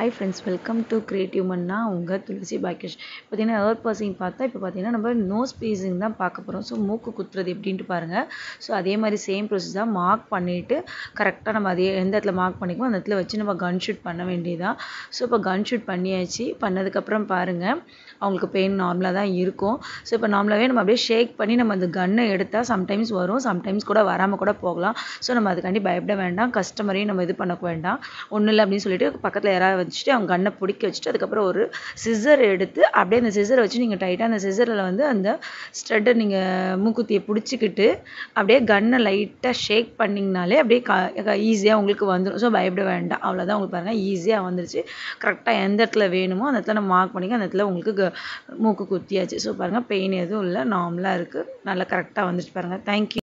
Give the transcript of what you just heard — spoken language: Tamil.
hi friends welcome to creative மன்னா உங்கள் துளசி பாக்கிஷ் பார்த்தீங்கன்னா ஏர்த் பர்சிங் பார்த்தா இப்போ பார்த்தீங்கன்னா நம்ம நோஸ் பீஸிங் தான் பார்க்க போகிறோம் ஸோ மூக்கு குத்துறது எப்படின்ட்டு பாருங்கள் ஸோ அதே மாதிரி சேம் ப்ரொசஸ் தான் மார்க் பண்ணிவிட்டு கரெக்டாக நம்ம அதே எந்த இடத்துல மார்க் பண்ணிக்குமோ அந்த இடத்துல வச்சு நம்ம கன் ஷூட் பண்ண வேண்டியதான் ஸோ இப்போ கன் ஷூட் பண்ணியாச்சு பண்ணதுக்கப்புறம் பாருங்கள் அவங்களுக்கு பெயின் நார்மலாக தான் இருக்கும் ஸோ இப்போ நார்மலாகவே நம்ம அப்படியே ஷேக் பண்ணி நம்ம அந்த கன்னை எடுத்தால் சம்டைம்ஸ் வரும் சம்டைம்ஸ் கூட வராமல் கூட போகலாம் ஸோ நம்ம அதுக்காண்டி பயப்பட வேண்டாம் கஸ்டமரையும் நம்ம இது பண்ண வேண்டாம் ஒன்றும் இல்லை அப்படின்னு சொல்லிட்டு பக்கத்தில் யாராவது வச்சுட்டு அவங்க கண்ணை பிடிக்க வச்சுட்டு அதுக்கப்புறம் ஒரு சிசர் எடுத்து அப்படியே அந்த சிசரை வச்சு நீங்கள் டைட்டாக அந்த சிசரில் வந்து அந்த ஸ்ட்ரெட்டை நீங்கள் மூக்குத்தியை பிடிச்சிக்கிட்டு அப்படியே கன்னை லைட்டாக ஷேக் பண்ணிங்கனாலே அப்படியே ஈஸியாக உங்களுக்கு வந்துடும் ஸோ பயப்பட வேண்டாம் அவ்வளோதான் உங்களுக்கு பாருங்கள் ஈஸியாக வந்துருச்சு கரெக்டாக எந்த இடத்துல வேணுமோ அந்த இடத்துல நம்ம மார்க் பண்ணிக்க அந்த இடத்துல உங்களுக்கு மூக்கு குத்தியாச்சு ஸோ பாருங்கள் பெயின் எதுவும் இல்லை நார்மலாக இருக்குது நல்லா கரெக்டாக வந்துச்சு பாருங்கள் தேங்க்யூ